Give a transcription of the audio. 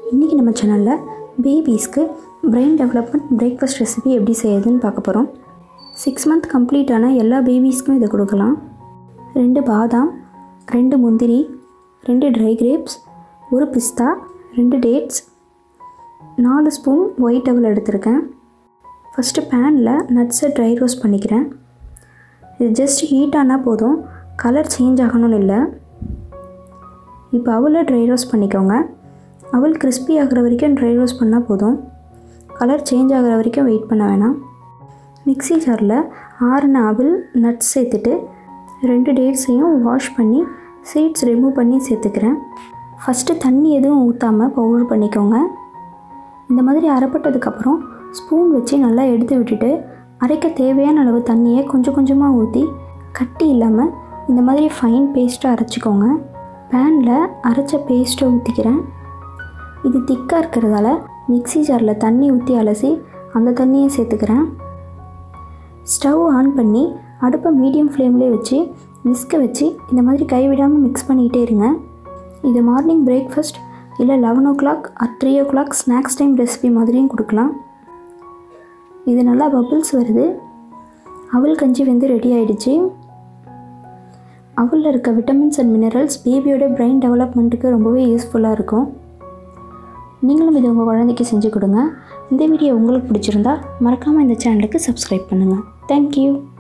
இன்றைக்கி நம்ம சேனலில் பேபிஸ்க்கு பிரெயின் டெவலப்மெண்ட் பிரேக்ஃபாஸ்ட் ரெசிபி எப்படி செய்யுதுன்னு பார்க்க போகிறோம் சிக்ஸ் மந்த் கம்ப்ளீட்டான எல்லா பேபிஸ்க்கும் இதை கொடுக்கலாம் ரெண்டு பாதாம் ரெண்டு முந்திரி ரெண்டு ட்ரை கிரேப்ஸ் ஒரு பிஸ்தா ரெண்டு டேட்ஸ் நாலு ஸ்பூன் ஒயிட் அவல் எடுத்திருக்கேன் ஃபஸ்ட்டு பேனில் நட்ஸை ட்ரை ரோஸ்ட் பண்ணிக்கிறேன் இது ஜஸ்ட் ஹீட் ஆனால் போதும் கலர் சேஞ்ச் ஆகணும்னு இல்லை இப்போ அவலை ட்ரை ரோஸ்ட் பண்ணிக்கோங்க அவல் கிறிஸ்பி ஆகிற வரைக்கும் ட்ரை ரோஸ்ட் பண்ணால் போதும் கலர் சேஞ்ச் ஆகிற வரைக்கும் வெயிட் பண்ண வேணாம் மிக்ஸி ஜாரில் ஆறுன அவல் நட்ஸ் சேர்த்துட்டு ரெண்டு டேட்ஸையும் வாஷ் பண்ணி சீட்ஸ் ரிமூவ் பண்ணி சேர்த்துக்கிறேன் ஃபஸ்ட்டு தண்ணி எதுவும் ஊற்றாமல் பவுடர் பண்ணிக்கோங்க இந்த மாதிரி அரைப்பட்டதுக்கப்புறம் ஸ்பூன் வச்சு நல்லா எடுத்து விட்டுட்டு அரைக்க தேவையான அளவு தண்ணியை கொஞ்சம் கொஞ்சமாக ஊற்றி கட்டி இல்லாமல் இந்த மாதிரி ஃபைன் பேஸ்ட்டாக அரைச்சிக்கோங்க பேனில் அரைச்ச பேஸ்ட்டை ஊற்றிக்கிறேன் இது திக்காக இருக்கிறதால மிக்ஸி ஜாரில் தண்ணி ஊற்றி அலசி அந்த தண்ணியை சேர்த்துக்கிறேன் ஸ்டவ் ஆன் பண்ணி அடுப்பை மீடியம் ஃப்ளேம்லேயே வச்சு விஸ்க வச்சு இந்த மாதிரி கைவிடாமல் மிக்ஸ் பண்ணிக்கிட்டே இருங்க இது மார்னிங் பிரேக்ஃபாஸ்ட் இல்லை eleven o'clock or three o'clock snacks time recipe மாதிரியும் கொடுக்கலாம் இது நல்லா பபிள்ஸ் வருது அவல் கஞ்சி வந்து ரெடி ஆயிடுச்சு அவலில் இருக்க விட்டமின்ஸ் அண்ட் மினரல்ஸ் பேபியோட பிரெயின் டெவலப்மெண்ட்டுக்கு ரொம்பவே யூஸ்ஃபுல்லாக இருக்கும் நீங்களும் இது உங்கள் குழந்தைக்கு செஞ்சு கொடுங்க இந்த வீடியோ உங்களுக்கு பிடிச்சிருந்தா மறக்காமல் இந்த சேனலுக்கு சப்ஸ்கிரைப் பண்ணுங்கள் தேங்க்யூ